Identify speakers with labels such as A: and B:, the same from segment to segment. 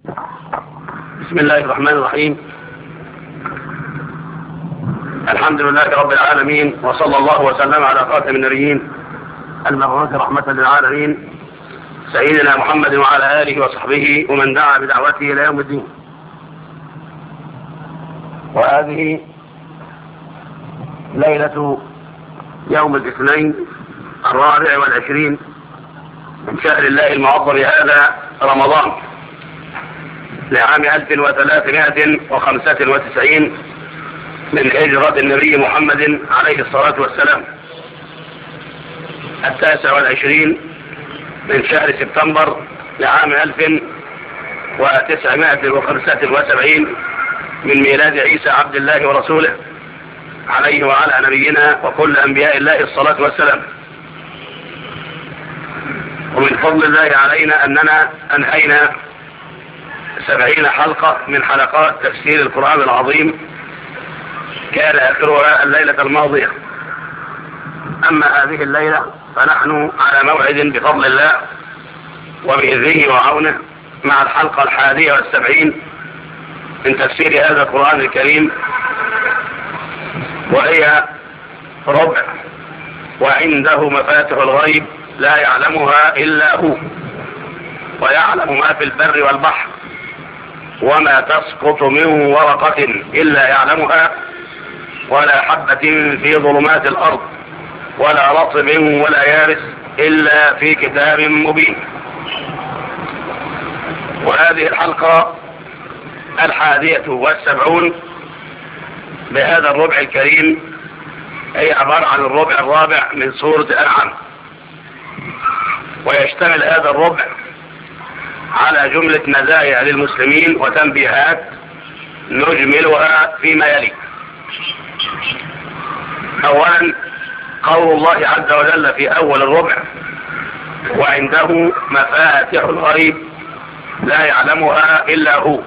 A: بسم الله الرحمن الرحيم الحمد لله رب العالمين وصلى الله وسلم على خاتم النبيين المبعوث رحمة للعالمين سيدنا محمد وعلى آله وصحبه ومن دعا بدعوته إلى يوم الدين وهذه ليلة يوم الاثنين الرابع والعشرين من شهر الله المعظم هذا رمضان لعام 1395 من هجرة النبي محمد عليه الصلاة والسلام التاسع والعشرين من شهر سبتمبر لعام 1975 من ميلاد عيسى عبد الله ورسوله عليه وعلى نبينا وكل أنبياء الله الصلاة والسلام ومن فضل الله علينا أننا أنهينا سبعين حلقة من حلقات تفسير القرآن العظيم كان آخرها الليلة الماضية أما هذه الليلة فنحن على موعد بفضل الله وبإذنه وعونه مع الحلقة الحادية والسبعين من تفسير هذا القرآن الكريم وهي ربع وعنده مفاتح الغيب لا يعلمها إلا هو ويعلم ما في البر والبحر وما تسقط من ورقة إلا يعلمها ولا حبة في ظلمات الأرض ولا رطب ولا يابس إلا في كتاب مبين وهذه الحلقة الحادية والسبعون بهذا الربع الكريم هي عبارة عن الربع الرابع من سورة الأنعام ويشتمل هذا الربع على جملة مزايا للمسلمين وتنبيهات نجملها فيما يلي أولا قول الله عز وجل في أول الربع وعنده مفاتح الغيب لا يعلمها إلا هو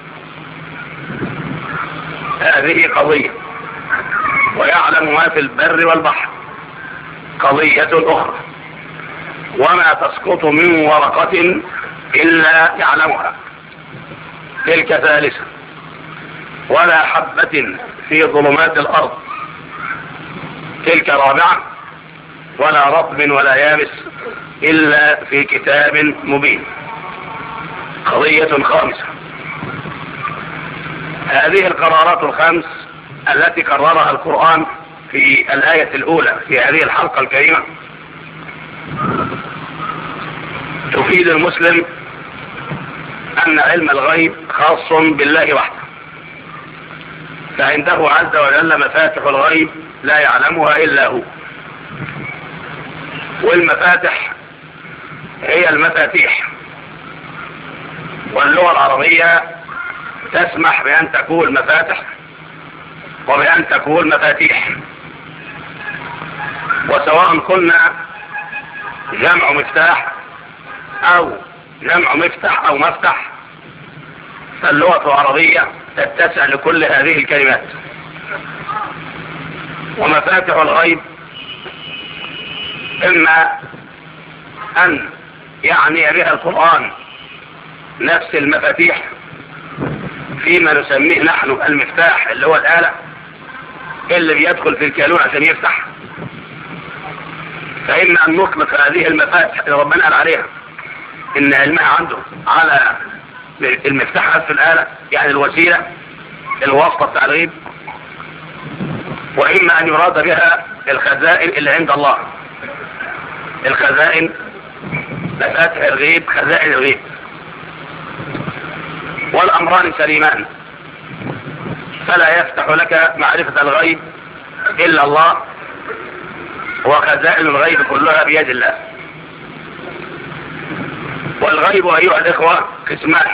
A: هذه قضية ويعلم ما في البر والبحر قضية أخرى وما تسقط من ورقة إلا يعلمها تلك ثالثة ولا حبة في ظلمات الأرض تلك رابعة ولا رطب ولا يابس إلا في كتاب مبين قضية خامسة هذه القرارات الخمس التي قررها القرآن في الآية الأولى في هذه الحلقة الكريمة تفيد المسلم أن علم الغيب خاص بالله وحده فعنده عز وجل مفاتح الغيب لا يعلمها إلا هو والمفاتح هي المفاتيح واللغة العربية تسمح بأن تكون مفاتح وبأن تكون مفاتيح وسواء قلنا جمع مفتاح أو جمع مفتح أو مفتح فاللغة العربية تتسع لكل هذه الكلمات ومفاتح الغيب إما أن يعني بها القرآن نفس المفاتيح فيما نسميه نحن المفتاح اللي هو الآلة اللي بيدخل في الكالون عشان يفتح فإما أن نطلق هذه المفاتح اللي ربنا قال عليها إن علمها عنده على المفتاح في الآلة يعني الوسيلة الواسطة بتاع الغيب وإما أن يراد بها الخزائن اللي عند الله الخزائن مفاتح الغيب خزائن الغيب والأمران سليمان فلا يفتح لك معرفة الغيب إلا الله وخزائن الغيب كلها بيد الله والغيب أيها الإخوة قسمان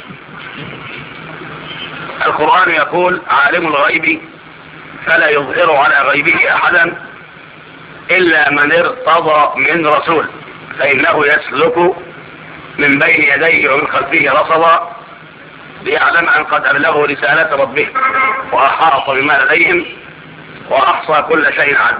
A: القرآن يقول عالم الغيب فلا يظهر على غيبه أحدا إلا من ارتضى من رسول فإنه يسلك من بين يديه ومن خلفه رصدا ليعلم أن قد أبلغوا رسالة ربه وأحاط بما لديهم وأحصى كل شيء عنه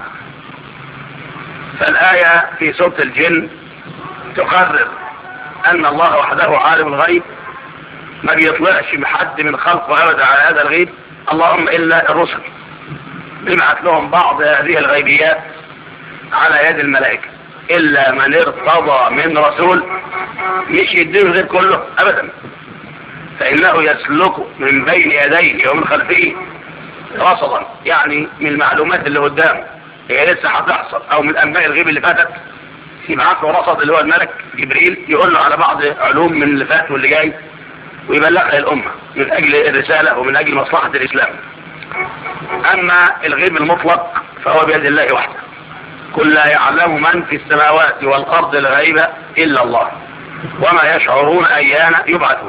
A: فالآية في سورة الجن تقرر أن الله وحده عالم الغيب ما بيطلعش حد من خلقه ابدا على هذا الغيب اللهم الا الرسل بيبعث لهم بعض هذه الغيبيات على يد الملائكة الا من ارتضى من رسول مش يديله غير كله ابدا فانه يسلك من بين يديه ومن خلفه رصدا يعني من المعلومات اللي قدامه هي لسه هتحصل او من انباء الغيب اللي فاتت يبعث له رصد اللي هو الملك جبريل يقول له على بعض علوم من اللي فات واللي جاي ويبلغها الأمة من أجل الرسالة ومن أجل مصلحة الإسلام أما الغيب المطلق فهو بيد الله وحده كل لا يعلم من في السماوات والأرض الغيبة إلا الله وما يشعرون أيان يبعثون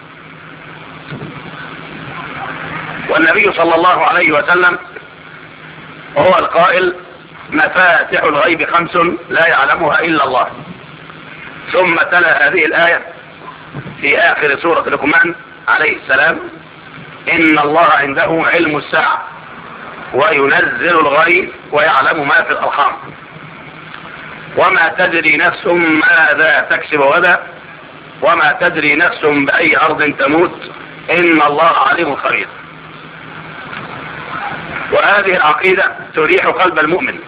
A: والنبي صلى الله عليه وسلم هو القائل مفاتح الغيب خمس لا يعلمها إلا الله ثم تلا هذه الآية في آخر سورة لقمان عليه السلام إن الله عنده علم الساعة وينزل الغيب ويعلم ما في الأرحام وما تدري نفس ماذا تكسب غدا وما تدري نفس بأي أرض تموت إن الله عليم خبير وهذه العقيدة تريح قلب المؤمن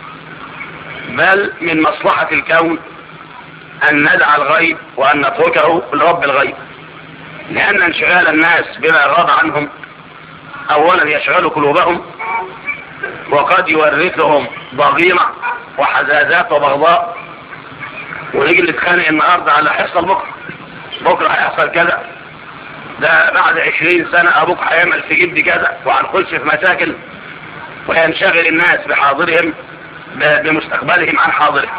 A: بل من مصلحة الكون أن ندع الغيب وأن نتركه لرب الغيب لأن انشغال الناس بما غاب عنهم أولا يشغل قلوبهم وقد يورثهم ضغينة وحزازات وبغضاء ونيجي نتخانق النهاردة على حصل بكرة بكرة هيحصل كذا ده بعد عشرين سنة أبوك هيعمل في جدي كذا وهنخش في مشاكل وينشغل الناس بحاضرهم بمستقبلهم عن حاضرهم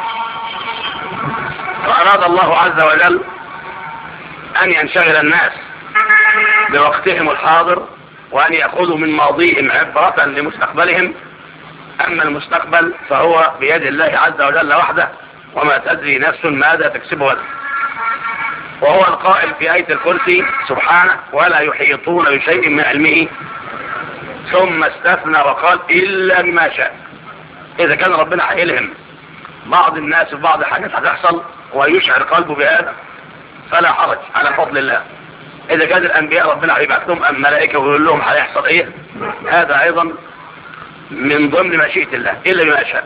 A: فأراد الله عز وجل أن ينشغل الناس بوقتهم الحاضر وأن يأخذوا من ماضيهم عبرة لمستقبلهم أما المستقبل فهو بيد الله عز وجل وحده وما تدري نفس ماذا تكسب غدا وهو القائل في آية الكرسي سبحانه ولا يحيطون بشيء من علمه ثم استثنى وقال إلا بما شاء إذا كان ربنا هيلهم بعض الناس في بعض الحاجات هتحصل ويشعر قلبه بهذا فلا حرج على فضل الله إذا كان الأنبياء ربنا هيبعث لهم الملائكة ويقول لهم هيحصل إيه هذا أيضا من ضمن مشيئة الله إلا بما شاء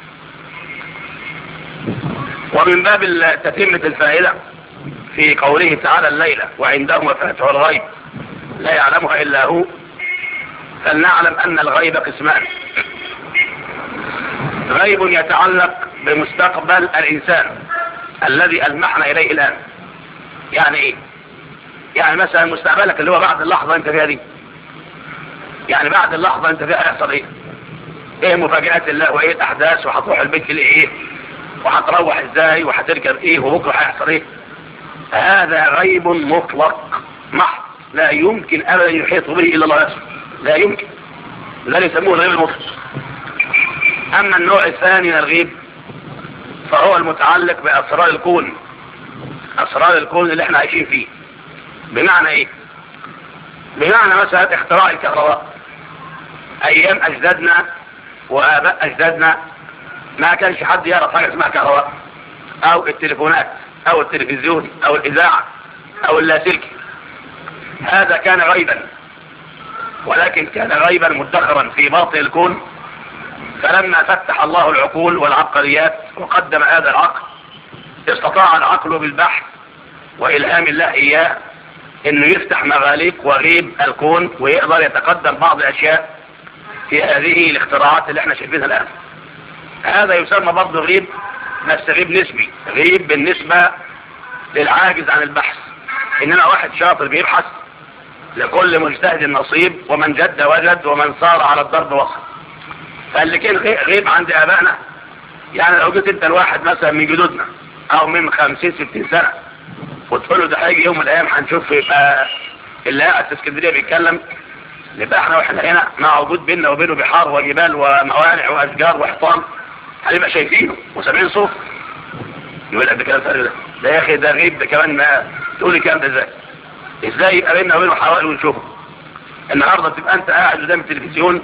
A: ومن باب تتمة الفائدة في قوله تعالى الليلة وعنده مفاتح الغيب لا يعلمها إلا هو فلنعلم أن الغيب قسمان غيب يتعلق بمستقبل الإنسان الذي ألمحنا إليه الآن يعني إيه يعني مثلا مستقبلك اللي هو بعد اللحظة أنت فيها دي يعني بعد اللحظة أنت فيها هيحصل إيه إيه مفاجآت الله وإيه الأحداث وهتروح البيت لإيه وهتروح إزاي وهتركب إيه وبكرة هيحصل إيه هذا غيب مطلق محض لا يمكن أبدا يحيط به إلا الله نفسه لا يمكن لا يسموه الغيب المطلق أما النوع الثاني من الغيب فهو المتعلق بأسرار الكون أسرار الكون اللي احنا عايشين فيه بمعنى ايه بمعنى مثلا اختراع الكهرباء ايام اجدادنا واباء اجدادنا ما كانش حد يعرف حاجه اسمها كهرباء او التليفونات او التلفزيون او الاذاعه او اللاسلكي هذا كان غيبا ولكن كان غيبا مدخرا في باطن الكون فلما فتح الله العقول والعبقريات وقدم هذا العقل استطاع العقل بالبحث وإلهام الله إياه انه يفتح مغاليق وغيب الكون ويقدر يتقدم بعض الاشياء في هذه الاختراعات اللي احنا شايفينها الان هذا يسمى برضه غيب بس غيب نسبي غيب بالنسبة للعاجز عن البحث انما واحد شاطر بيبحث لكل مجتهد نصيب ومن جد وجد ومن صار على الضرب وصل فاللي كان غيب عند ابائنا يعني لو جيت انت الواحد مثلا من جدودنا او من خمسين ستين سنة وتقول له ده هيجي يوم من الايام هنشوف يبقى اللي قاعد في اسكندريه بيتكلم نبقى احنا واحنا هنا مع وجود بيننا وبينه بحار وجبال وموانع واشجار وحيطان هنبقى شايفينه وسامعين صوت يقول لك ده كلام فارغ ده ده يا اخي ده غيب ده كمان ما تقول لي الكلام ده ازاي ازاي يبقى بيننا وبينه حوالي ونشوفه النهارده بتبقى انت قاعد قدام التلفزيون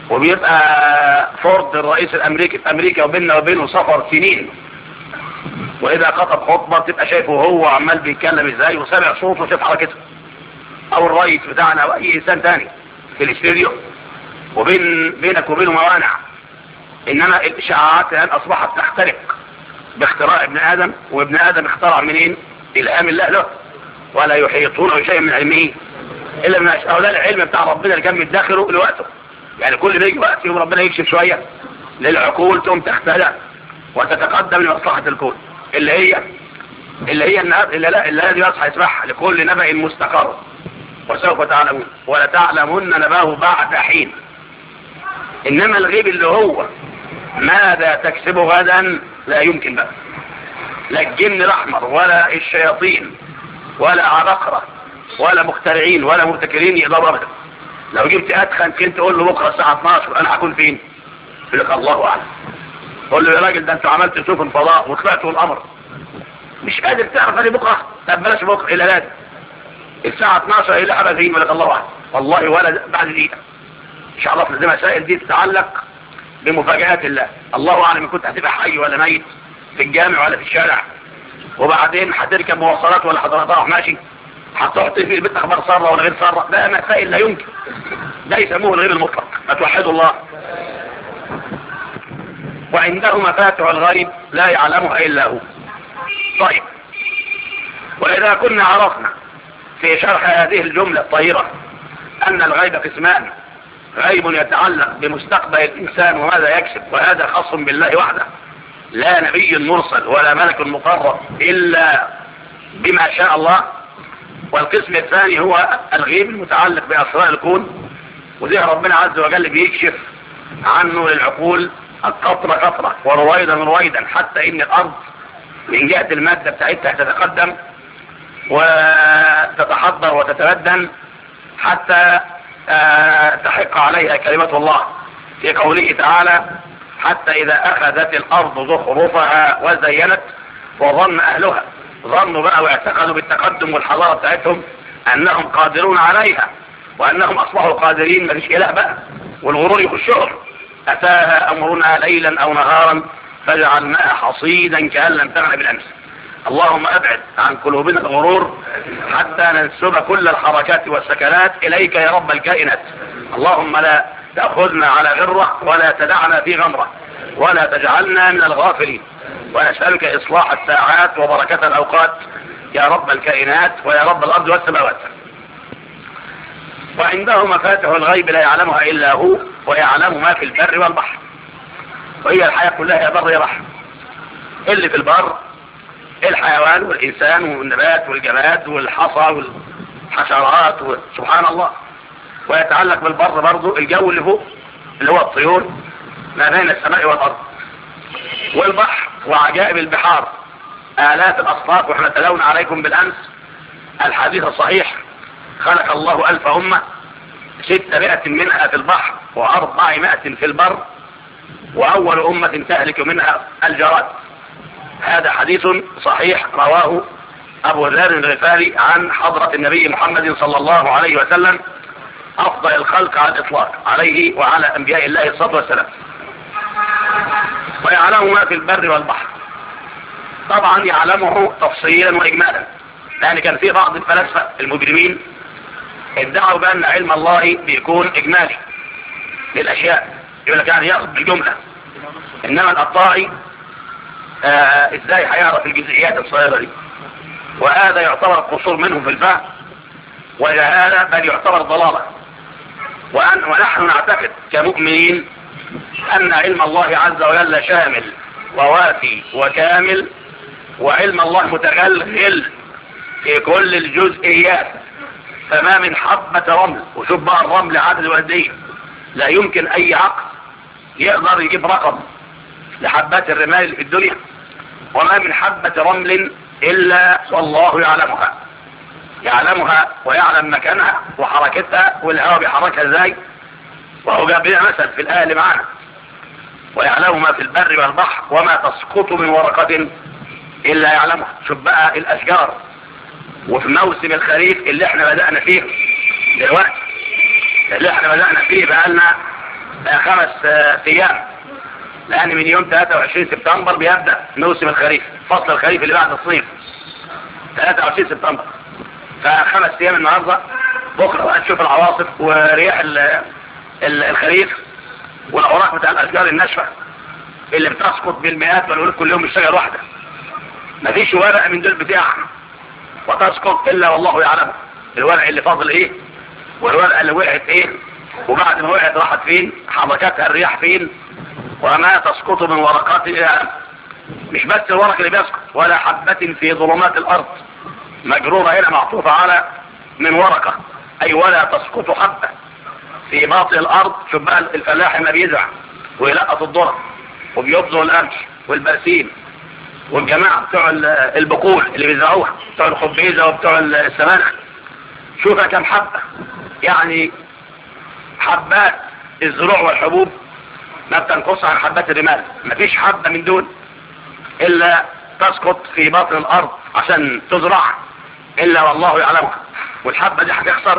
A: وبيبقى فورد الرئيس الامريكي في امريكا وبيننا وبينه سفر سنين واذا خطب خطبة تبقى شايفه هو عمال بيتكلم ازاي وسامع صوته وشايف حركته او الرئيس بتاعنا او اي انسان تاني في الاستوديو وبين بينك وبينه موانع انما الاشاعات الان اصبحت تخترق باختراع ابن ادم وابن ادم اخترع منين الهام الله له ولا يحيطون بشيء من علمه الا من هؤلاء العلم بتاع ربنا اللي كان متداخله لوقته يعني كل ما يجي وقت يوم ربنا يكشف شويه للعقول تقوم تختلع وتتقدم لمصلحه الكون اللي هي اللي هي النهار اللي لا اللي الذي يصحى يسمعها لكل نبأ مستقر وسوف تعلمون ولتعلمن نباه بعد حين انما الغيب اللي هو ماذا تكسب غدا لا يمكن بقى لا الجن الاحمر ولا الشياطين ولا عبقرة ولا مخترعين ولا مبتكرين يقدروا ابدا لو جبت ادخن كنت تقول له بكره الساعه 12 انا هكون فين يقول لك الله اعلم قول له يا راجل ده انتوا عملتوا سفن فضاء وطلعتوا القمر مش قادر تعرف هذه بكره طب بلاش بكره الى لازم الساعه 12 الى ابد يقول لك الله اعلم والله ولا بعد دقيقه ان شاء الله في دي مسائل دي تتعلق بمفاجآت الله الله اعلم ان كنت هتبقى حي ولا ميت في الجامع ولا في الشارع وبعدين هتركب مواصلات ولا حضرتك ماشي هتقعد في البيت اخبار ساره ولا غير ساره ده مسائل لا يمكن ده يسموه الغير المطلق ما توحدوا الله وعنده مفاتح الغيب لا يعلمها الا هو طيب واذا كنا عرفنا في شرح هذه الجمله الطيره ان الغيب قسمان غيب يتعلق بمستقبل الانسان وماذا يكسب وهذا خاص بالله وحده لا نبي مرسل ولا ملك مقرب إلا بما شاء الله والقسم الثاني هو الغيب المتعلق بأسرار الكون وده ربنا عز وجل بيكشف عنه للعقول القطرة قطرة ورويدا رويدا حتى إن الأرض من جهة المادة بتاعتها تتقدم وتتحضر وتتبدن حتى تحق عليها كلمة الله في قوله تعالى حتى إذا أخذت الأرض زخرفها وزينت وظن أهلها ظنوا بقى واعتقدوا بالتقدم والحضارة بتاعتهم أنهم قادرون عليها وأنهم أصبحوا قادرين ما فيش إله بقى والغرور يخشهم أتاها أمرنا ليلا أو نهارا فجعلناها حصيدا كأن لم تغن بالأمس اللهم أبعد عن قلوبنا الغرور حتى ننسب كل الحركات والسكنات إليك يا رب الكائنات اللهم لا تأخذنا على غرة ولا تدعنا في غمرة ولا تجعلنا من الغافلين ونسألك إصلاح الساعات وبركة الأوقات يا رب الكائنات ويا رب الأرض والسماوات وعنده مفاتح الغيب لا يعلمها إلا هو ويعلم ما في البر والبحر وهي الحياة كلها يا بر يا بحر اللي في البر الحيوان والإنسان والنبات والجماد والحصى والحشرات سبحان الله ويتعلق بالبر برضه الجو اللي فوق اللي هو الطيور ما بين السماء والأرض والبحر وعجائب البحار آلاف الأصناف واحنا تلونا عليكم بالأمس الحديث الصحيح خلق الله ألف أمة ستمائة منها في البحر وأربعمائة في البر وأول أمة تهلك منها الجراد هذا حديث صحيح رواه أبو ذر الغفاري عن حضرة النبي محمد صلى الله عليه وسلم أفضل الخلق على الإطلاق عليه وعلى أنبياء الله الصلاة والسلام ويعلم ما في البر والبحر طبعا يعلمه تفصيلا وإجمالا لأن كان في بعض الفلاسفة المجرمين ادعوا بأن علم الله بيكون إجمالي للأشياء يقول لك يعني ياخذ بالجملة إنما القطاعي آه ازاي هيعرف الجزئيات الصغيرة دي وهذا يعتبر قصور منهم في الفهم وجهالة بل يعتبر ضلالة وأن ونحن نعتقد كمؤمنين أن علم الله عز وجل شامل ووافي وكامل وعلم الله متغلغل في كل الجزئيات فما من حبة رمل وشوف بقى الرمل عدد وقديه لا يمكن أي عقل يقدر يجيب رقم لحبات الرمال اللي في الدنيا وما من حبة رمل إلا والله يعلمها يعلمها ويعلم مكانها وحركتها والهواء بيحركها ازاي وهو جاب لنا مثل في الآية اللي معانا ويعلم ما في البر والبحر وما تسقط من ورقة إلا يعلمها شوف بقى الأشجار وفي موسم الخريف اللي احنا بدأنا فيه دلوقتي اللي احنا بدأنا فيه بقالنا خمس ايام لان من يوم 23 سبتمبر بيبدا موسم الخريف فصل الخريف اللي بعد الصيف 23 سبتمبر فخمس ايام النهارده بكره بقى تشوف العواصف ورياح ال ال الخريف والاوراق بتاع الاشجار الناشفه اللي بتسقط بالمئات والولد كل يوم الشجره واحده مفيش ورقه من دول بتاع وتسقط الا والله يعلم الورق اللي فاضل ايه والورقه اللي وقعت ايه وبعد ما وقعت راحت فين حركتها الرياح فين وما تسقط من ورقاتها مش بس الورق اللي بيسقط ولا حبة في ظلمات الارض مجرورة هنا معطوفة على من ورقة اي ولا تسقط حبة في باطن الارض شوف بقى الفلاح ما بيزرع ويلقط الذرة وبيبذر القمح والبرسيم والجماعة بتوع البقول اللي بيزرعوها بتوع الخبيزة وبتوع السمانخ شوفها كم حبة يعني حبات الزروع والحبوب ما بتنقص عن حبات الرمال مفيش حبة من دول الا تسقط في باطن الارض عشان تزرع الا والله يعلمها والحبة دي هتخسر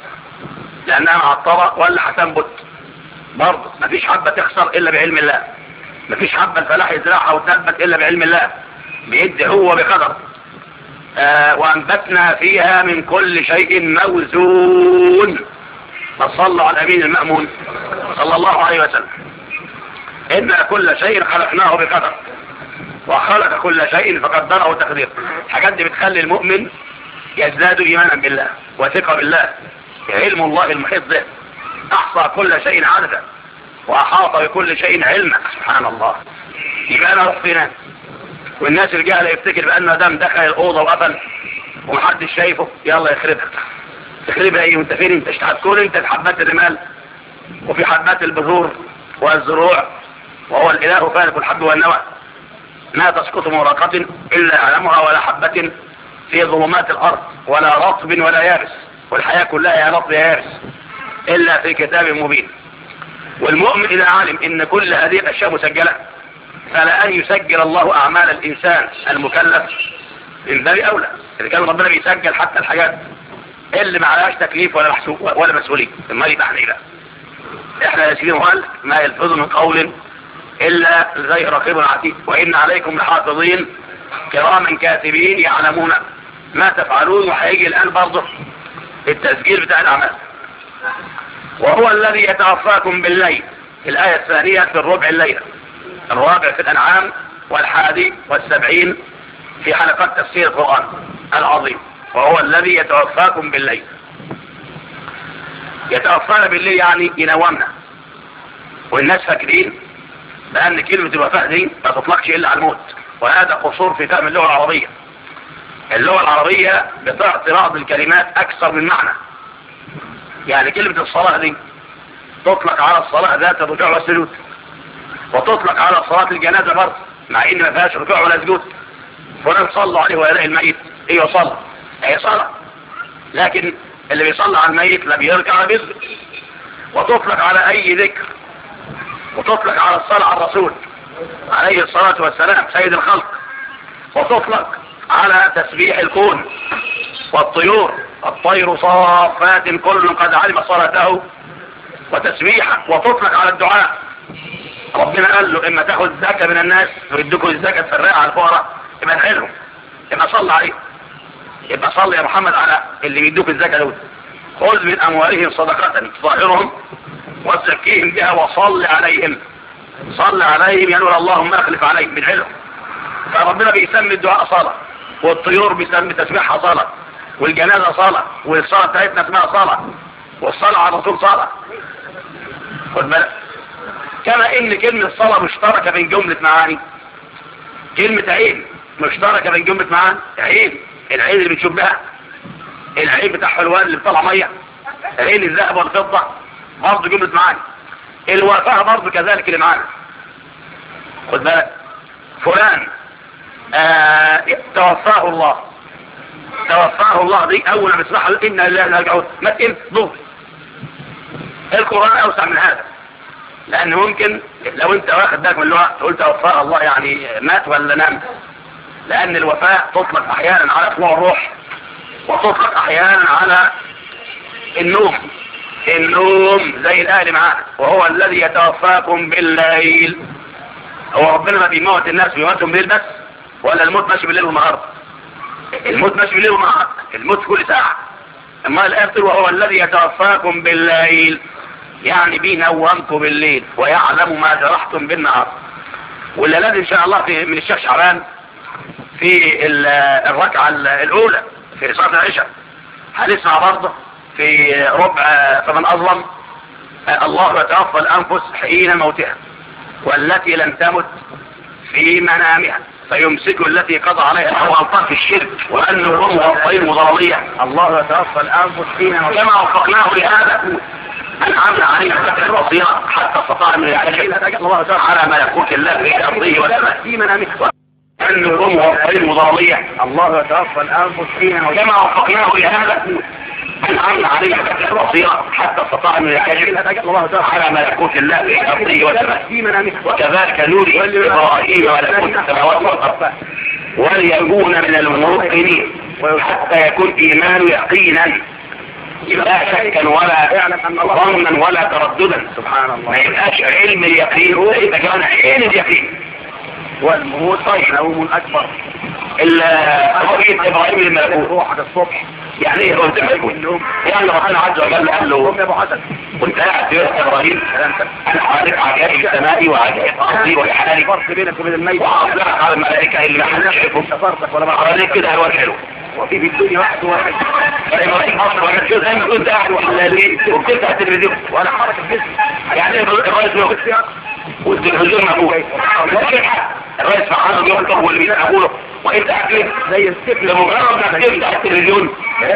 A: لانها معطرة ولا هتنبت برضه مفيش حبة تخسر الا بعلم الله مفيش حبة الفلاح يزرعها وتنبت الا بعلم الله بيدي هو بقدر آه وانبتنا فيها من كل شيء موزون فصلوا على الامين المأمون صلى الله عليه وسلم إن كل شيء خلقناه بقدر وخلق كل شيء فقدره تقدير الحاجات دي بتخلي المؤمن يزداد ايمانا بالله وثقة بالله علم الله المحيط به احصى كل شيء عددا واحاط بكل شيء علما سبحان الله يبقى انا اروح فين والناس الجهله يفتكر بان دام دخل الاوضه وقفل ومحدش شايفه يلا يخربها تخربها ايه وانت فين انت هتكون انت في حبات الرمال وفي حبات البذور والزروع وهو الاله فالق الحب والنوى ما تسقط من ورقة الا يعلمها ولا حبة في ظلمات الارض ولا رطب ولا يابس والحياة كلها يا رطب يا يابس الا في كتاب مبين والمؤمن اذا علم ان كل هذه الاشياء مسجلة فلا ان يسجل الله اعمال الانسان المكلف من باب اولى اذا كان ربنا بيسجل حتى الحاجات اللي ما عليهاش تكليف ولا محسوب ولا مسؤوليه المال يبقى احنا بقى احنا يا سيدي قال ما يلفظ من قول الا زي رقيب عتيد وان عليكم لحافظين كراما كاتبين يعلمون ما تفعلون وهيجي الان برضه التسجيل بتاع الاعمال وهو الذي يتوفاكم بالليل الآية الثانية في الربع الليلة الرابع في الأنعام والحادي والسبعين في حلقات تفسير القرآن العظيم وهو الذي يتوفاكم بالليل يتوفانا بالليل يعني ينومنا والناس فاكرين بأن كلمة الوفاة دي ما تطلقش إلا على الموت وهذا قصور في فهم اللغة العربية اللغة العربية بتعطي بعض الكلمات أكثر من معنى يعني كلمة الصلاة دي تطلق على الصلاة ذات الركوع والسجود وتطلق على صلاة الجنازة برضه مع ان ما فيهاش ركوع ولا سجود فلان صلى عليه ويلاقي الميت ايوه صلى هي صلاة لكن اللي بيصلى على الميت لا بيركع ولا بيسجد وتطلق على اي ذكر وتطلق على الصلاة على الرسول عليه الصلاة والسلام سيد الخلق وتطلق على تسبيح الكون والطيور الطير صافات كل قد علم صلاته وتسبيحه وتطلق على الدعاء ربنا قال له اما تاخذ زكاة من الناس ويدوكوا الزكاة تفرقها على الفقراء يبقى نحلهم يبقى صلى عليه يبقى صلي يا محمد على اللي بيدوك الزكاة دول خذ من اموالهم صدقة تطهرهم وتزكيهم بها وصل عليهم صل عليهم يقول اللهم اخلف عليهم بنحلهم فربنا بيسمي الدعاء صلاة والطيور بيسمي تسبيحها صلاة والجنازة صلاة والصلاة بتاعتنا اسمها صلاة والصلاة على الرسول صلاة خد بالك كما ان كلمة صلاة مشتركة بين جملة معاني كلمة عين مشتركة بين جملة معاني عين العين اللي بتشوف بها العين بتاع حلوان اللي بتطلع مية عين الذهب والفضة برضه جملة معاني الوفاة برضه كذلك اللي معانا خد بالك فلان آه توفاه الله توفاه الله دي اول ما تسمعها ان الله نرجعون ما تقل ضوء القرآن اوسع من هذا لان ممكن لو انت واخد بالك من اللغة تقول توفاه الله يعني مات ولا نام لان الوفاة تطلق احيانا على طلوع الروح وتطلق احيانا على النوم النوم زي الآل معانا وهو الذي يتوفاكم بالليل هو ربنا ما بيموت الناس بيموتهم بالليل بس ولا الموت ماشي بالليل والنهار الموت ماشي بالليل والنهار الموت كل ساعة اما الآية بتقول وهو الذي يتوفاكم بالليل يعني بينومكم بالليل ويعلم ما جرحتم بالنهار واللي لازم ان شاء الله في من الشيخ شعبان في الركعة الاولى في صلاة العشاء هنسمع برضه في ربع فمن اظلم الله يتوفى الانفس حين موتها والتي لم تمت في منامها فيمسك التي قضى عليها هو ألطاف في الشرك وأنه هم غطين مضلية الله يتوفى الأنفس حين كما وفقناه لهذا أنعمنا عليه فتح البصيرة حتى استطاع من يعتقد على ملكوت الله في أرضه والسماء في منامه أنه هم غطين مضلية الله يتوفى الأنفس حين كما وفقناه لهذا أنعمنا عليه فتح البصيرة حتى استطاع من يعتقد على ملكوت الله في أرضه والسماء في منامه وكذلك نوري إبراهيم ملكوت السماوات والأرض وليكون من الموقنين حتى يكون إيمان يقينا لا شكا ولا ظنا ولا ترددا سبحان الله ما يبقاش علم اليقين هو يبقى كمان عين اليقين والموت نوم اكبر رؤية ابراهيم الملكوت روحك الصبح يعني ايه رؤية الملكوت يعني ربنا عز وجل قال له يا ابو حسن كنت قاعد في بيت ابراهيم انا حواليك عجائب السماء وعجائب ارضي وحالي فرق بينك وبين الميت وعطلك على الملائكه اللي ما حدش يعرفهم ولا حواليك كده هو حلو وفي في الدنيا واحد واحد ابراهيم اصلا وانا شو زي ما كنت قاعد وحلالي وبتفتح التلفزيون ولا حركه جسم يعني الرئيس له والتلفزيون مقبول الرئيس محمد يخطب واللي بيقوله وانت قاعد زي السفل لمجرد ما تفتح التلفزيون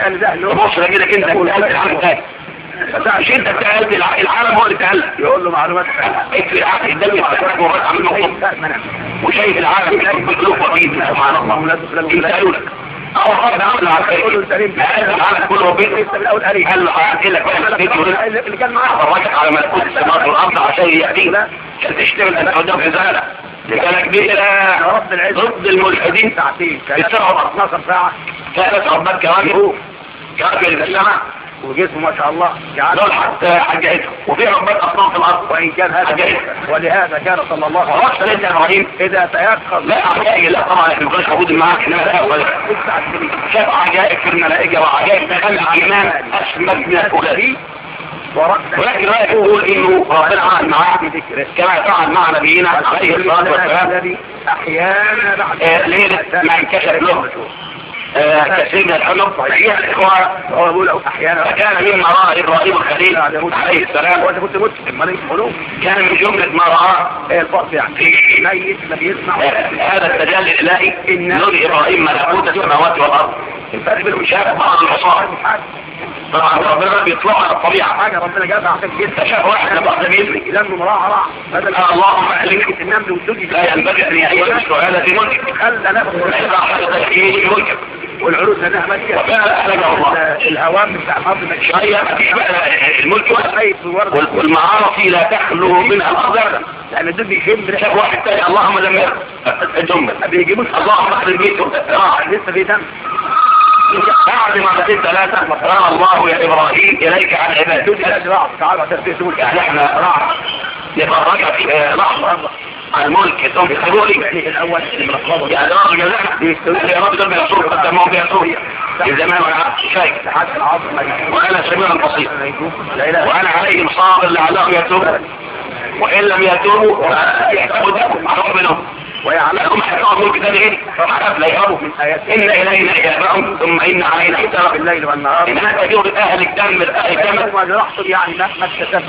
A: بص كده كده انت العالم تاني مش انت بتقلت العالم هو اللي تقلت يقول له معلومات اكفي العقل الدم يفتحك وراك عامل مقصود وشايف العالم بيخلق وفيد سبحان الله انت قالوا لك او ربنا عمل على خير العالم كله بيت قال له هقتل لك اللي كان معاه فرجك على ملكوت السماوات والارض عشان يأتيك عشان تشتغل انت قدام غزاله كانت كبيرة رب العزة ضد الملحدين ساعتين كانت 12 ساعة كانت ربك كواكب كواكب السماء وجسمه ما شاء الله دول حتى حاجاتهم وفي ربات اصنام في الارض وان كان هذا ولهذا كان صلى الله عليه وسلم سيدنا ابراهيم اذا تيقظ لا عجائب لا طبعا احنا ما كناش موجودين معاك احنا لا شاف عجائب في الملائكه وعجائب في الايمان اسمك من الاولاد ولكن لا يقول انه ربنا عمل معاه كما فعل مع نبينا عليه الصلاه والسلام احيانا بعد ليله ما انكشف له كثير من الحلم فيها الاخوة هو بيقول احيانا فكان مما رأى ابراهيم الخليل عليه السلام وانت كنت مت كان من جملة ما رأى الفرق يعني ميت ما بيسمع هذا التجلي الالهي نور ابراهيم ملكوت السماوات والارض الفرق بينهم شاف بعض العصار طبعا ربنا بيطلعوا على الطبيعة حاجة ربنا جابها عشان كده شاف واحد لما بيجري لانه راح راح بدل اللهم عليك النمل والدجي لا ينبغي ان يعيش هذا في ملكك خلى نفسه لا يضع حاجة في ملكك والعروض لانها ماشيه الله الهوام بتاع الارض شويه مفيش بقى الملك والمعاصي لا تخلو منها الارض ابدا لان دول بيشم شاف واحد تاني اللهم لم الجمله ما بيجيبوش اللهم اخرج بيته اه لسه في دم بعد ما بقيت ثلاثة قال الله يا إبراهيم إليك عن عبادتك تعالى ترتيب يعني احنا راح نفرجك في لحظة الملك ثم يخلوني الاول يعني رب جزاء يا رب دول بيصور قدامهم بيصور الزمان وانا شايف وانا سميع بصير وانا عليهم صابر لعلهم يتوبون وان لم يتوبوا يحكموا معروف منهم ويعلمهم حكام ملك ثاني فحرف لا يهربوا من آيات إن إلينا إيابهم ثم إن علينا حساب الليل والنهار إنها تجور أهل الدم أهل الدم ما يحصل يعني ما اكتسبت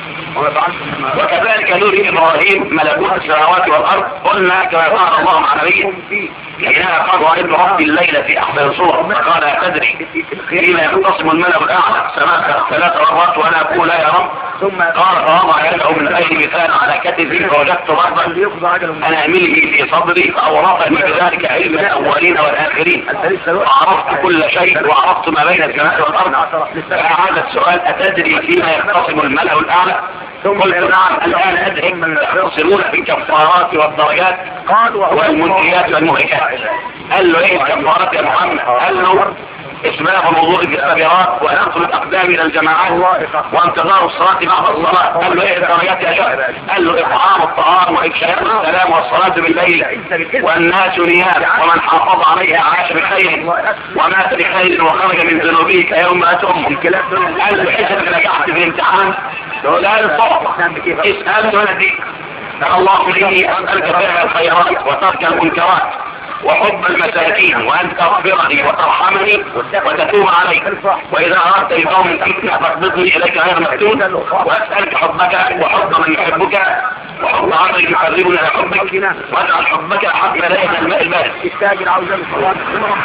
A: وكذلك نور إبراهيم ملكوت السماوات والأرض قلنا كما قال الله مع نبيه حينها قضى ابن ربي الليل في أحسن صورة فقال أتدري فيما يختصم الملأ الأعلى سمعت ثلاث مرات وأنا أقول يا رب ثم قال فوضع يده من غير مثال على كتفي فوجدت ضربا أنا أمله في صدري فأورط من ذلك علم الأولين والآخرين وعرفت كل شيء وعرفت ما بين السماء والأرض فأعاد السؤال أتدري فيما يختصم الملأ الأعلى قلت نعم الآن أدري من يختصمون في الكفارات والدرجات والمنتجات والمهلكات قال له ايه الكفارات يا محمد قال له اسباب الوضوء في السبيرات ونقل الاقدام الى الجماعات وانتظار الصلاه بعد الصلاه قال له ايه الدرجات يا شيخ قال له اطعام الطعام وافشاء السلام والصلاه بالليل والناس نيام ومن حافظ عليها عاش بخير ومات بخير وخرج من ذنوبه كيوم مات امه قال له حسبك نجحت في الامتحان لا الصحبه اسال ولدي الله اني اسالك فعل الخيرات وترك المنكرات وحب المساكين وأن تغفرني وترحمني وتتوب علي وإذا أردت لقوم فتنة فاقبضني إليك غير مفتون وأسألك حبك وحب من يحبك وحب عمل يقربني إلى حبك واجعل حبك أحب إلي من الماء البارد
B: التاجر عاوز يعمل صلاة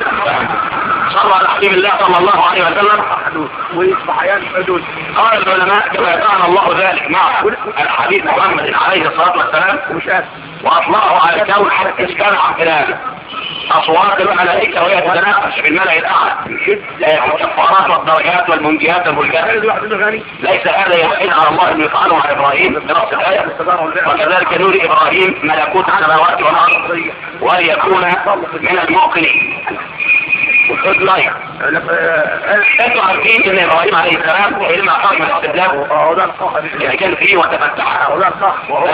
A: صلى على حبيب الله صلى الله عليه وسلم
B: ويصبح يعمل حدود
A: قال العلماء كما كان الله ذلك مع الحبيب محمد عليه الصلاة والسلام
B: ومش قادر
A: وأطلعه على الكون حتى استمع إلى أصوات الملائكة وهي تتناقش في الملأ الأعلى الكفارات والدرجات والمنجيات والملكات ليس هذا يحيل على الله أن يفعله على إبراهيم بنص الآية وكذلك نور إبراهيم ملكوت السماوات والأرض وليكون من الموقنين والخد لايك انتوا عارفين ان ابراهيم عليه السلام حينما خرج من الاستبداد
B: هو ده الصح
A: يعني كان فيه وتفتح
B: هو ده الصح وهو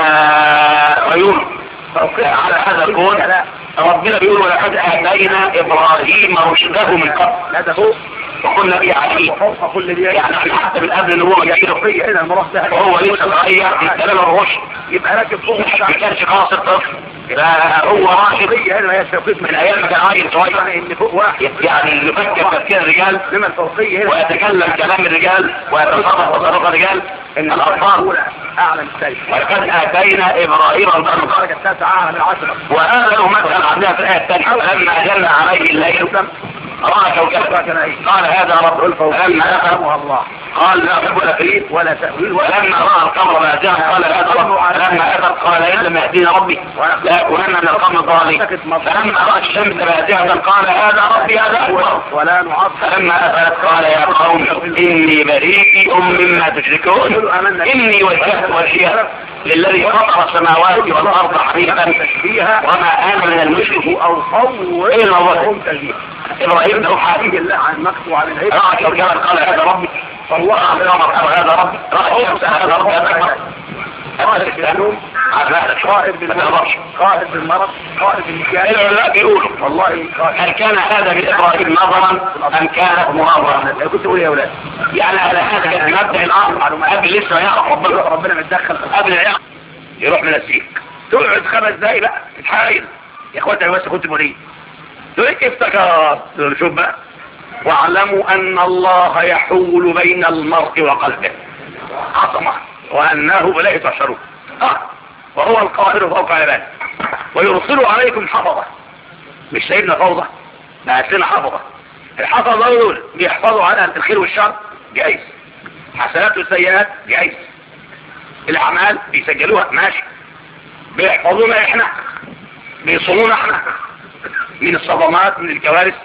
A: عيون على هذا الكون ربنا بيقول ولقد اتينا ابراهيم رشده من قبل
B: لا ده فوق
A: وكنا به عليه
B: وفوق كل دي
A: يعني حتى من قبل ان هو جاي
B: فيه هنا المراه ده
A: وهو لسه صغير كلام الرشد
B: يبقى راكب فوق
A: ما كانش قاصد طفل لا هو راشد
B: فيه هنا هي الفوقيه
A: من ايام ما كان عيل صغير
B: يعني ان فوق واحد
A: يعني يفكر تفكير الرجال
B: انما الفوقيه هنا
A: ويتكلم كلام الرجال ويتصرف تصرف الرجال
B: ان
A: الاطفال
B: الاولى اعلى من الثالث
A: ولقد اتينا ابراهيم البركه
B: الدرجه التاسعه اعلى من العشره
A: وهذا له مثل عندنا في الايه الثانيه لما اجلنا عليه الليل راى كوكبا قال هذا رب فلما اخذ
B: الله
A: قال لا احب الاخرين
B: ولا تاويل ولا
A: ولما راى القمر بازغا قال هذا رب فلما افق قال ان لم يهدينا ربي لا يكونن من القوم الضالين فلما راى الشمس بازغا قال هذا ربي هذا اكبر
B: ولا نعظم
A: فلما افلت قال يا قوم اني بريء مما تشركون اني وجهت وجهي للذي فطر السماوات والارض حنيفا
B: فيها
A: وما انا من المشركين
B: او صور
A: ايه الموضوع
B: هم تجميع
A: ابراهيم له حبيب
B: الله عن المكتوب عن الهيئة
A: راى كوكبا قال هذا ربي
B: فالله
A: راى القمر قال هذا ربي راى الشمس هذا ربي هذا اكبر هذا الاسلام هذا
B: قائد
A: ما
B: بالمرض
A: تقدرش
B: قائد بالمرض قائد بالمكان
A: العلماء بيقولوا
B: والله قائد
A: هل كان هذا بإبراهيم نظرا أم كان مناظرا
B: لو كنت اقول يا اولاد
A: يعني على هذا كان مبدأ الأمر قبل لسه يعرف ربنا
B: ربنا متدخل
A: قبل العقل يروح من السيك تقعد خمس دقايق بقى تتحايل يا اخواتي انا بس كنت مريض تقول لك افتكرت تقول له شوف بقى واعلموا ان الله يحول بين المرء وقلبه عصمه وانه اليه تحشرون اه وهو القاهر فوق عباده ويرسل عليكم حفظه مش سيدنا فوضى ده سيدنا حفظه الحفظه دول بيحفظوا على الخير والشر جايز حسنات والسيئات جايز الاعمال بيسجلوها ماشي بيحفظونا احنا بيصومونا احنا من الصدمات من الكوارث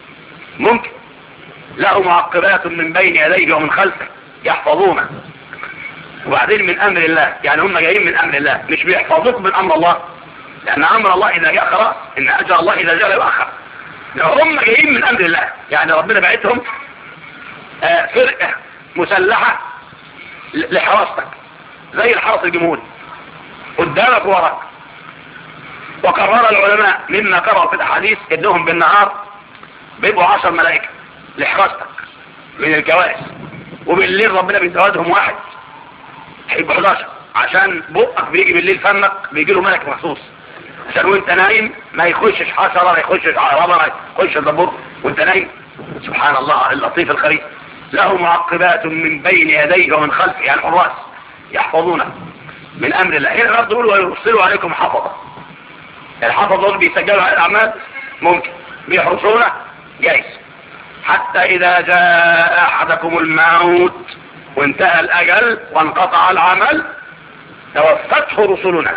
A: ممكن له معقبات من بين يديه ومن خلفه يحفظونا وبعدين من امر الله يعني هم جايين من امر الله مش بيحفظوك من امر الله لان امر الله اذا جاء خلاص ان اجر الله اذا جاء لا يؤخر هم جايين من امر الله يعني ربنا بعتهم آه، فرقه مسلحه ل- لحراستك زي الحرس الجمهوري قدامك وراك وقرر العلماء مما قرأوا في الأحاديث إنهم بالنهار بيبقوا عشر ملائكة لحراستك من الكوارث وبالليل ربنا بيزودهم واحد هيبقوا 11 عشان بقك بيجي بالليل فمك بيجي له ملك مخصوص عشان وانت نايم ما يخشش حشرة ما يخشش عربة ما يخشش دبور وانت نايم سبحان الله اللطيف الخريف له معقبات من بين يديه ومن خلفه يعني حراس يحفظونه من امر الله هنا برضه يقول ويرسلوا عليكم حفظه الحفظ دول بيسجلوا على الاعمال ممكن بيحرسونه جايز حتى اذا جاء احدكم الموت وانتهى الاجل وانقطع العمل توفته رسلنا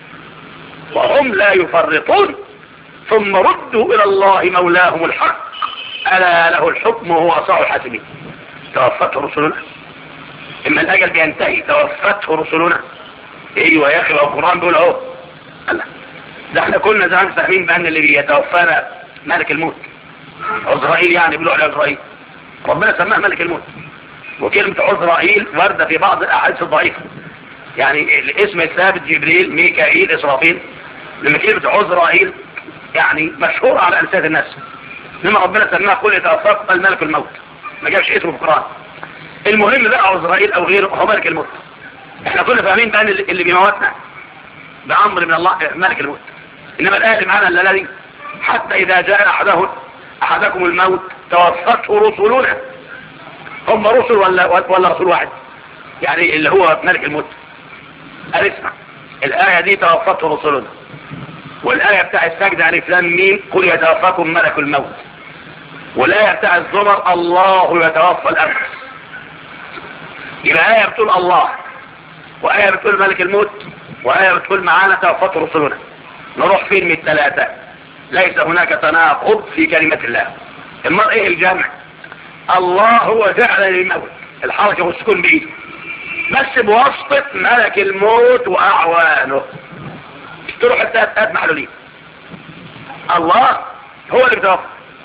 A: وهم لا يفرطون ثم ردوا الى الله مولاهم الحق الا له الحكم وهو اصح الحاكمين توفته رسلنا اما الاجل بينتهي توفته رسلنا ايوه يا اخي هو القران بيقول اهو الله ده احنا كنا زمان فاهمين بان اللي بيتوفانا ملك الموت عزرائيل يعني بيقولوا عليه عزرائيل ربنا سماه ملك الموت وكلمة عزرائيل واردة في بعض الأحاديث الضعيفة يعني الاسم الثابت جبريل ميكائيل إسرافيل لما كلمة عزرائيل يعني مشهورة على ألسنة الناس لما ربنا سماه قل يتوفاكم الملك الموت ما جابش اسمه في القرآن المهم بقى عزرائيل أو غيره هو ملك الموت احنا كنا فاهمين بقى اللي اللي بيموتنا بأمر من الله ملك الموت إنما الآية معنا الليلة دي حتى إذا جاء أحده أحدكم الموت توفته رسلنا هم رسل ولا ولا رسول واحد يعني اللي هو ملك الموت قال اسمع الآية دي توفته رسلنا والآية بتاع السجدة عن فلان مين قل يتوفاكم ملك الموت والآية بتاع الزمر الله يتوفى الأنفس يبقى آية بتقول الله وآية بتقول ملك الموت وآية بتقول معانا توفته رسلنا نروح فين من الثلاثة ليس هناك تناقض في كلمة الله المرء ايه الجامع الله هو جعل للموت الحركة والسكون بإيده بس بواسطة ملك الموت وأعوانه تروح الثلاث محلولين الله هو اللي بيتوفى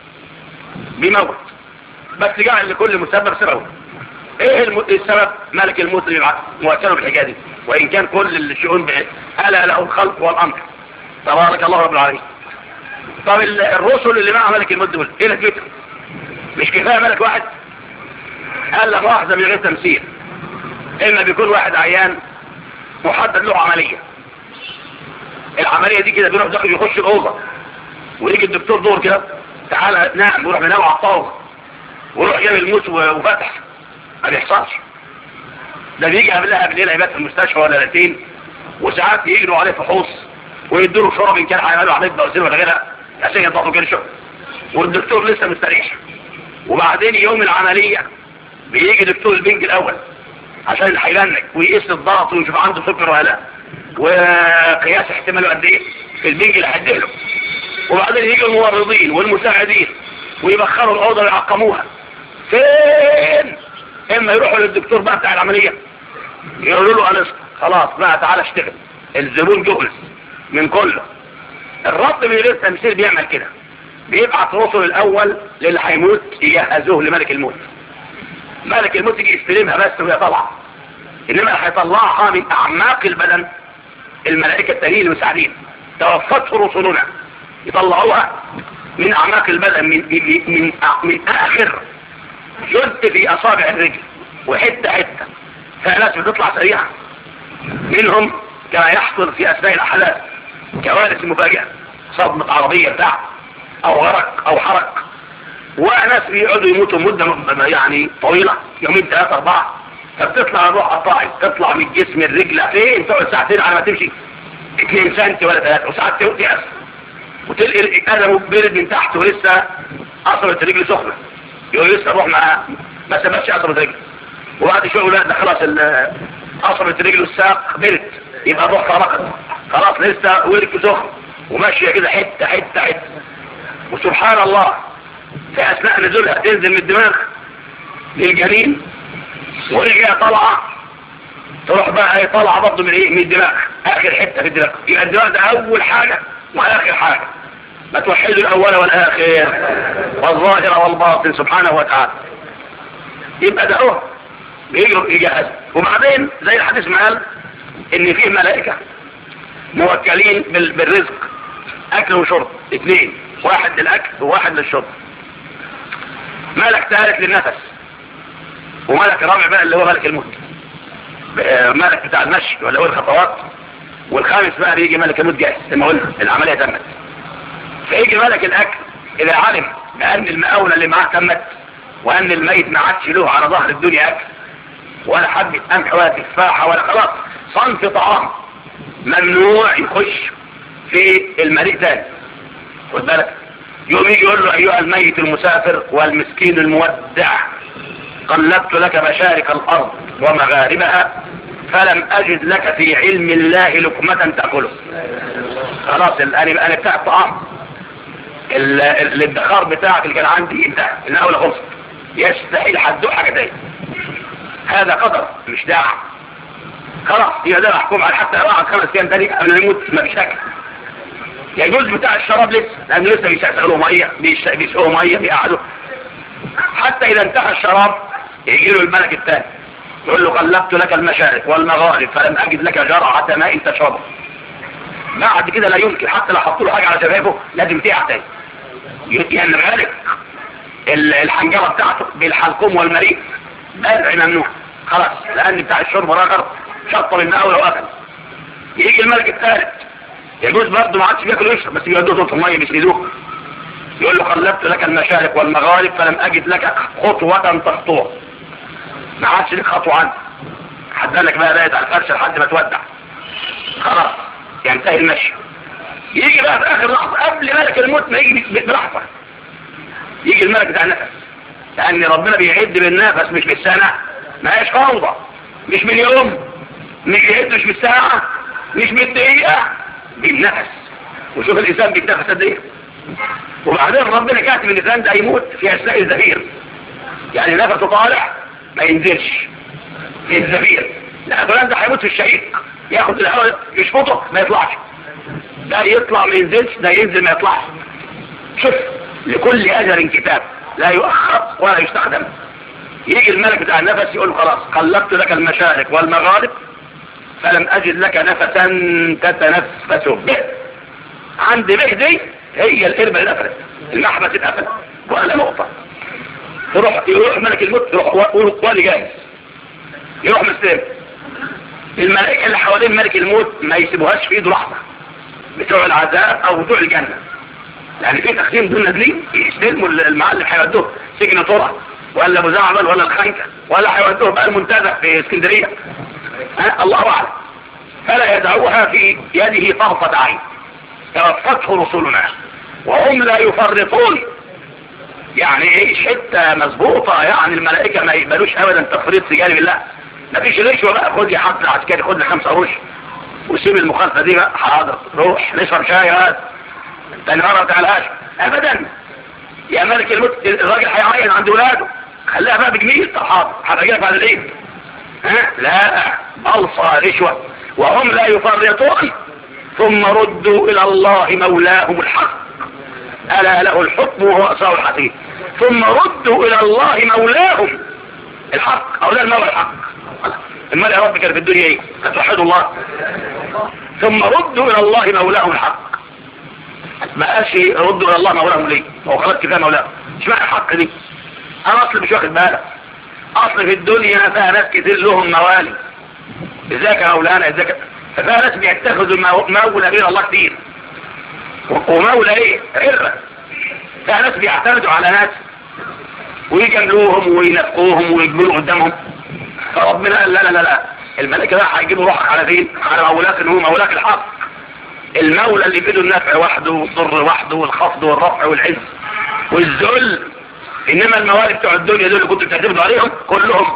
A: بيموت بس جعل لكل مسبب سببه ايه الم... السبب ملك الموت اللي يبعث مؤثره بالحكايه دي وان كان كل الشؤون بإيه الا له الخلق والامر تبارك الله رب العالمين طب الرسل اللي مع ملك الموت دول ايه نتيجتهم مش كفايه ملك واحد قال لك واحده من غير تمثيل اما بيكون واحد عيان محدد له عمليه العمليه دي كده بيروح داخل يخش الاوضه ويجي الدكتور دور كده تعالى نام ويروح ينام على الطاوله ويروح جايب الموس وفتح ما بيحصلش ده بيجي قبلها بالليل هيبات في المستشفى ولا ليلتين وساعات يجروا عليه فحوص ويدوا له شرب ان كان هيعملوا عمليه بواسير ولا غيرها عشان يضغطوا كده شغل والدكتور لسه مستريح وبعدين يوم العمليه بيجي دكتور البنج الاول عشان هيلنك ويقيس الضغط ويشوف عنده سكر ولا لا وقياس احتماله قد ايه في البنج اللي هيديله وبعدين يجي الممرضين والمساعدين ويبخروا الاوضه ويعقموها فين اما يروحوا للدكتور بقى بتاع العمليه يقولوا له انس خلاص بقى تعالى اشتغل الزبون جهز من كله الرب من غير تمثيل بيعمل كده بيبعت رسل الاول للي هيموت يجهزوه لملك الموت ملك الموت يجي يستلمها بس وهي طالعه انما هيطلعها من اعماق البدن الملائكه التانيين المساعدين توفته رسلنا يطلعوها من اعماق البدن من من من, من اخر جزء في اصابع الرجل وحته حته فناس بتطلع سريعه منهم كما يحصل في اثناء الاحداث كوارث مفاجئه صدمه عربيه بتاع او غرق او حرق وناس بيقعدوا يموتوا مده يعني طويله يومين ثلاثه اربعه فبتطلع الروح قطاعي تطلع من جسم الرجل فين تقعد ساعتين على ما تمشي 2 سنتي ولا ثلاثه وساعات تقعد وتلقي القدم بارد من تحت ولسه قصرت الرجل سخنه يقول لسه روح معاه ما ثبتش قصرت رجل وبعد شويه لا ده خلاص قصرت الرجل والساق برد يبقى الروح فرقت خلاص لسه ورك سخن وماشيه كده حته حته حته وسبحان الله في اثناء نزولها تنزل من الدماغ للجنين ورجع طالعه تروح بقى هي طالعه برضه من ايه من الدماغ اخر حته في الدماغ يبقى الدماغ ده اول حاجه واخر حاجه ما توحدوا الاول والاخر والظاهر والباطن سبحانه وتعالى يبقى ده هو بيجروا يجهز وبعدين زي الحديث ما قال ان فيه ملائكه موكلين بالرزق اكل وشرب اثنين واحد للاكل وواحد للشرب ملك ثالث للنفس وملك رابع بقى اللي هو ملك الموت ملك بتاع المشي ولا هو الخطوات والخامس بقى بيجي ملك الموت جاهز زي ما قلنا العمليه تمت فيجي ملك الاكل اذا علم بان المقاوله اللي معاه تمت وان الميت ما عادش له على ظهر الدنيا اكل ولا حبه قمح ولا تفاحه ولا خلاص صنف طعام ممنوع يخش في المريء تاني خد بالك يوم يجي يقول له ايها الميت المسافر والمسكين المودع قلبت لك مشارق الارض ومغاربها فلم اجد لك في علم الله لقمة تأكله خلاص انا انا بتاع الطعام الادخار بتاعك اللي كان عندي انتهى الاولى خلصت يستحيل هتدوق حاجه تاني هذا قدر مش داعي خلاص يقدر احكم على حتى بعد خمس ايام تاني قبل ما يموت ما فيش اكل يجوز بتاع الشراب لسه لأنه لسه بيسألوا مية بيش- بيسقوا مية بيقعدوا حتى إذا انتهى الشراب يجي له الملك الثاني يقول له قلبت لك المشارق والمغارب فلم أجد لك جرعة ماء تشربه بعد كده لا يمكن حتى لو حطوا له حاجة على شفايفه لازم تقع تاني يعني الملك ال- الحنجرة بتاعته بالحلقوم والمريء بلع ممنوع خلاص لأن بتاع الشرب راجر شطب المقاول وأكل يجي الملك الثالث يجوز برضه ما عادش بياكل ويشرب بس يودوه صوت المية بيسندوه يقول له قلبت لك المشارق والمغارب فلم أجد لك خطوة تخطوها ما عادش لك خطوة عنه حدالك بقى بايت على الفرش لحد ما تودع خلاص ينتهي المشي يجي بقى في آخر لحظة قبل ملك الموت ما يجي ب- بلحظة يجي الملك بتاع النفس لأن ربنا بيعد بالنفس مش بالسنة ما هيش فوضى مش باليوم مش بيعد مش بالساعة مش بالدقيقة بالنفس وشوف الإنسان بيتنفس قد إيه وبعدين ربنا كاتب ان الانسان ده يموت في اثناء الزفير يعني نفسه طالع ما ينزلش في الزفير لا فلان ده هيموت في الشهيق ياخد الهواء يشفطه ما يطلعش ده يطلع ما ينزلش ده ينزل ما يطلعش شوف لكل اجل كتاب لا يؤخر ولا يستخدم يجي الملك بتاع النفس يقول له خلاص قلبت لك المشارق والمغارب فلم اجد لك نفسا تتنفس به عند به دي هي القربة اللي قفلت المحبس اتقفل ولا نقطة يروح يروح ملك الموت يروح ولي جاهز يروح مستلم الملائكة اللي حوالين ملك الموت ما يسيبوهاش في ايده لحظة بتوع العذاب او بتوع الجنة يعني في تقسيم دون نازلين يستلموا المعلم هيودوه سجن طرع ولا ابو زعبل ولا الخنكة ولا هيودوه بقى المنتزه في اسكندرية ها الله اعلم فلا يدعوها في يده طرفة عين توفته رسلنا وهم لا يفرطون يعني ايه حته مظبوطه يعني الملائكه ما يقبلوش ابدا تفريط في جانب الله ما فيش رشوه بقى خد يا حق العسكري خد لي خمسه قروش وسيب المخالفه دي بقى حاضر روح نشرب شاي هات تاني مره ما تعالهاش ابدا يا ملك الموت الراجل هيعين عند ولاده خليها بقى بجميل طب حاضر هبقى لك بعد العيد ها لا بلصى رشوه وهم لا يفرطون ثم ردوا إلى الله مولاهم الحق ألا له الحكم وهو أسرع الحكيم ثم ردوا إلى الله مولاهم الحق أو لا المولى الحق المال يا رب كان في الدنيا ايه فتوحدوا الله ثم ردوا إلى الله مولاهم الحق ما قالش ردوا إلى الله مولاهم ليه هو خلاص كفايه مولاهم مش معنى الحق دي أنا أصل مش واخد بالك أصل في الدنيا فيها ناس كتير لهم موالي ازيك يا مولانا ازيك ففيها ناس بيتخذوا المو- مولى غير الله كتير و- ومولى ايه غيره فيها ناس بيعتمدوا على ناس ويجاملوهم وينفقوهم ويجبلوا قدامهم فربنا قال لا لا لا لا الملائكه بقى هيجيبوا روحك على فين على مولاك ان هو مولاك الحق المولى اللي بيده النفع وحده والضر وحده والخفض والرفع والعز والذل انما الموالي بتوع الدنيا دول اللي كنتوا بتعتمدوا عليهم كلهم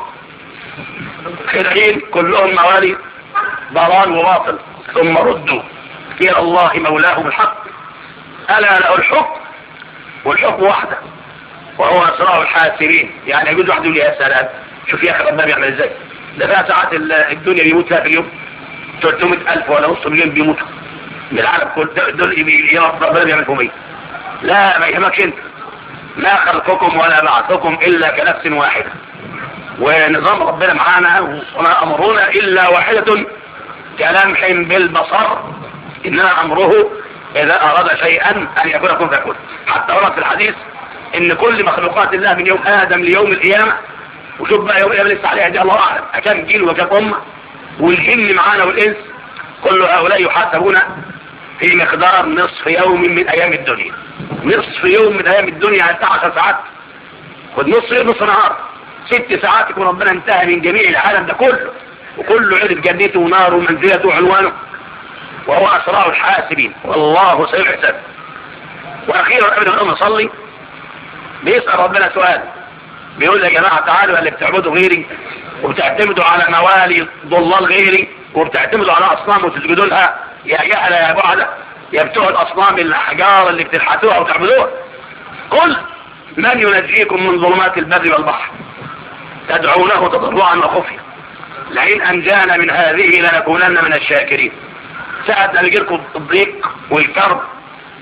A: خدعين كلهم موالي ضلال وباطل ثم ردوا إلى الله مولاهم الحق ألا له الحكم والحكم وحده وهو أسرع الحاسبين يعني يجوز واحد يقول يا سلام شوف يا أخي ربنا بيعمل إزاي ده فيها ساعات ال- الدنيا بيموت فيها في اليوم 300 ألف ولا نص مليون بيموتوا من العالم كله دول- دول بي- يا رب ربنا بيعمل فيهم إيه لا ما يهمكش أنت ما خلقكم ولا بعثكم إلا كنفس واحدة ونظام ربنا معانا وما أمرنا إلا واحدة كلمح بالبصر إنما أمره إذا أراد شيئا أن يكون كن فيكون حتى ورد في الحديث إن كل مخلوقات الله من يوم آدم ليوم القيامة وشوف بقى يوم القيامة لسه عليها دي الله أعلم أكام جيل وكام أمة والجن معانا والإنس كل هؤلاء يحاسبون في مقدار نصف يوم من أيام الدنيا نصف يوم من أيام الدنيا يعني 10 ساعات خد نص يوم نص نهار ست ساعات يكون ربنا انتهى من جميع العالم ده كله وكله عرف جنته وناره ومنزلته وعنوانه وهو أسرع الحاسبين والله سيحسب وأخيرا قبل ما نقوم نصلي بيسأل ربنا سؤال بيقول يا جماعة تعالوا اللي بتعبدوا غيري وبتعتمدوا على موالي ضلال غيري وبتعتمدوا على أصنام وتسجدوا لها يا جهلة يا بعدة يا بتوع الأصنام الأحجار اللي بتلحتوها وتعبدوها قل من ينجيكم من ظلمات البر والبحر تدعونه تضرعا وخفيا لئن أنجانا من هذه لنكونن من الشاكرين ساعة ما يجيلكم الضيق والكرب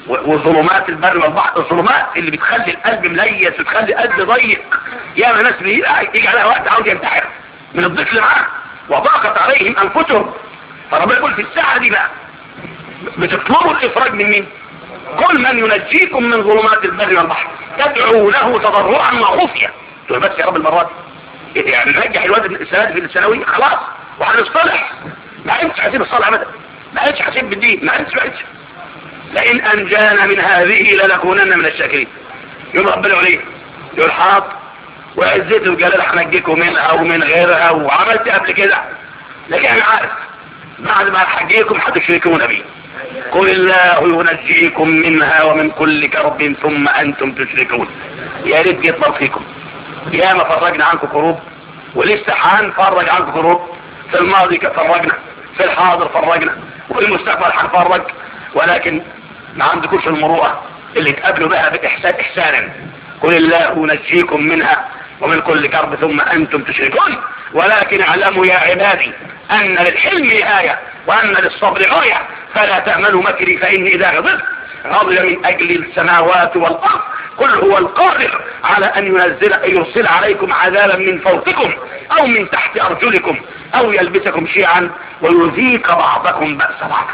A: و- وظلمات البر والبحر الظلمات اللي بتخلي القلب مليس وتخلي القلب ضيق ياما ناس بي- يجي عليها وقت عاوز ينتحر من الضيق اللي معاه وضاقت عليهم انفسهم فربنا يقول في الساعه دي بقى بتطلبوا الافراج من مين؟ كل من ينجيكم من ظلمات البر والبحر تدعو له تضرعا وخفيه تقول بس يا رب المرات يعني ننجح الواد السنه دي في الثانويه خلاص وهنصطلح ما انتش حسيب الصلاه ابدا ما انتش حسيب بالدين ما انتش ما انتش لئن انجانا من هذه لنكونن من الشاكرين يقول ربنا عليه يقول حاط وعزته وجلال هنجيكم منها ومن غيرها وعملت قبل كده لكن انا عارف بعد ما احجيكم هتشركون بي قل الله ينجيكم منها ومن كل كرب ثم انتم تشركون يا ريت يطلع فيكم يا ما فرجنا عنكم كروب ولسه هنفرج عنكم كروب في الماضي فرجنا في الحاضر فرجنا وفي المستقبل هنفرج ولكن ما عندكوش المروءه اللي تقابلوا بها باحسان احسانا قل الله ينجيكم منها ومن كل كرب ثم انتم تشركون ولكن اعلموا يا عبادي ان للحلم نهايه وان للصبر غايه فلا تامنوا مكري فاني اذا غضبت غضب من اجل السماوات والارض قل هو القادر على ان ينزل يرسل عليكم عذابا من فوقكم او من تحت ارجلكم او يلبسكم شيعا ويذيق بعضكم باس بعض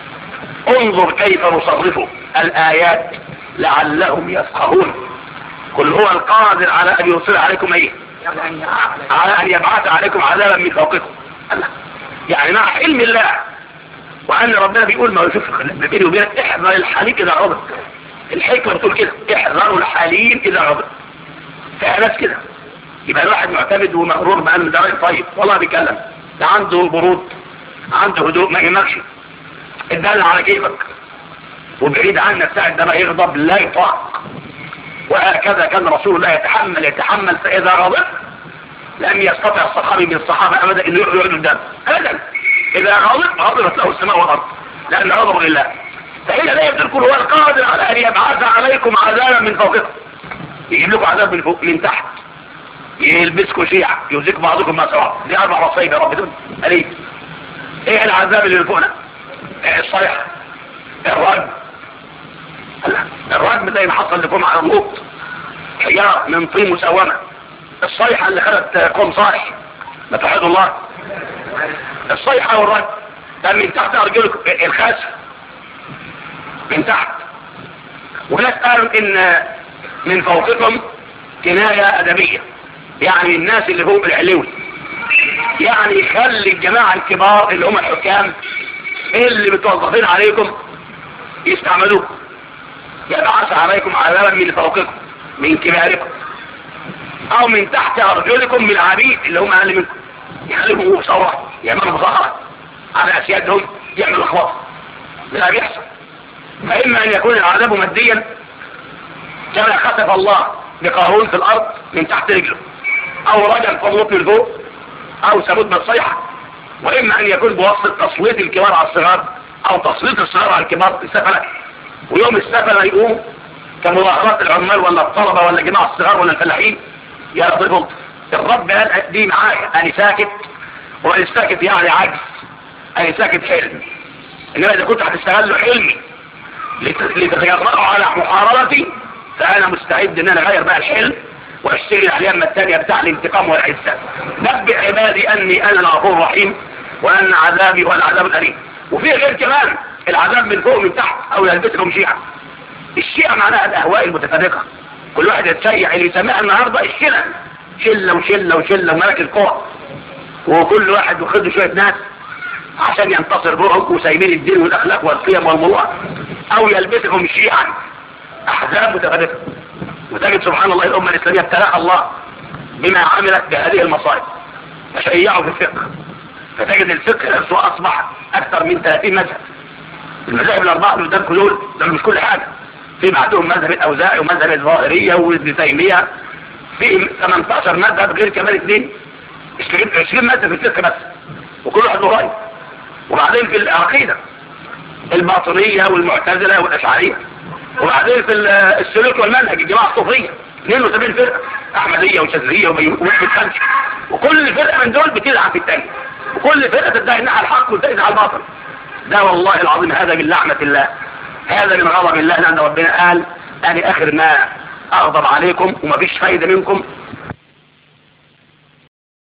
A: انظر كيف نصرف الايات لعلهم يفقهون قل هو القادر على ان يرسل عليكم ايه على ان يبعث عليكم عذابا من فوقكم الله. يعني مع علم الله وان ربنا بيقول ما يشوف بيني وبينك احذر الحليم اذا غضب الحكمه بتقول كده احذروا الحليم اذا غضب فيها ناس كده يبقى الواحد معتمد ومغرور بان ده راجل طيب والله بيتكلم ده عنده برود عنده هدوء ما يهمكش اتدلع على كيفك وبعيد عنك ساعة ده ما يغضب لا يطاق وهكذا كان رسول الله يتحمل يتحمل فإذا غضب لم يستطع الصحابي من الصحابة أبدا أنه يقعد قدام أبدا إذا غضب غضبت له السماء والأرض لأن غضب لله فهي لا يقول هو القادر على أن يبعث عليكم عذابا من فوقكم يجيب لكم عذاب من فوق من تحت يلبسكم شيعة يوزيك بعضكم ما سواء دي أربع مصايب يا رب دول أليف إيه العذاب اللي فوقنا إيه الصيحة الرجم الرجم زي ما حصل لكم على اللوط حجارة من طين مسومة الصيحة اللي خدت قوم صالح ما توحدوا الله الصيحة والرجم ده من تحت أرجلكم الخاسف من تحت وناس قالوا إن من فوقكم كناية أدبية يعني الناس اللي فوق العلوي يعني خلي الجماعة الكبار اللي هم الحكام اللي متوظفين عليكم يستعملوكم يبعث عليكم عذابا من فوقكم من كباركم او من تحت ارجلكم من العبيد اللي هم اقل منكم يخليهم ثوره يعملوا مظاهره على اسيادهم يعملوا اخبار ده بيحصل فاما ان يكون العذاب ماديا كما خسف الله بقارون في الارض من تحت رجله او رجل فضلت من فوق او ثبوت من الصيحه واما ان يكون بواسطه تسليط الكبار على الصغار او تسليط الصغار على الكبار السفله ويوم السفله يقوم كمظاهرات العمال ولا الطلبه ولا الجماعه الصغار ولا الفلاحين يضربوا الرب قال دي معايا انا ساكت وانا ساكت يعني عجز انا ساكت حلم انما اذا كنت هتستغلوا حلمي لت- لتتجرأوا على محاربتي فانا مستعد ان انا اغير بقى الحلم واشتغل على اليمه الثانيه بتاع الانتقام والعزه نبئ عبادي اني انا الغفور الرحيم وان عذابي هو العذاب الاليم وفي غير كمان العذاب من فوق ومن تحت او يلبسكم شيعه الشيعه معناها الاهواء المتفرقه كل واحد يتشيع اللي يسميها النهارده الشله شله وشله وشله وملك القوى وكل واحد واخد له شويه ناس عشان ينتصر بهم وسايبين الدين والاخلاق والقيم والمروءه او يلبسهم شيعا احزاب متفرقه وتجد سبحان الله الامه الاسلاميه ابتلاها الله بما عملت بهذه المصائب فشيعوا في الفقه فتجد الفقه نفسه اصبح اكثر من 30 مذهب المذاهب الاربعه اللي قدامكم دول دول مش كل حاجه في بعدهم مذهب الاوزاعي ومذهب الظاهريه وابن تيميه في 18 مذهب غير كمان اثنين 20 مذهب في الفقه بس وكل واحد له راي وبعدين في العقيده الباطنيه والمعتزله والاشعريه وبعدين في ال- السلوك والمنهج الجماعه الصوفيه 72 فرقه احمديه وشاذليه ومحمد خمسه وكل فرقه من دول بتلعب في الثانيه وكل فرقه تدعي انها الحق وتدعي على الباطل ده والله العظيم هذا من لعنه الله هذا من غضب الله لأن ربنا قال أنا آخر ما أغضب عليكم ومفيش فايدة منكم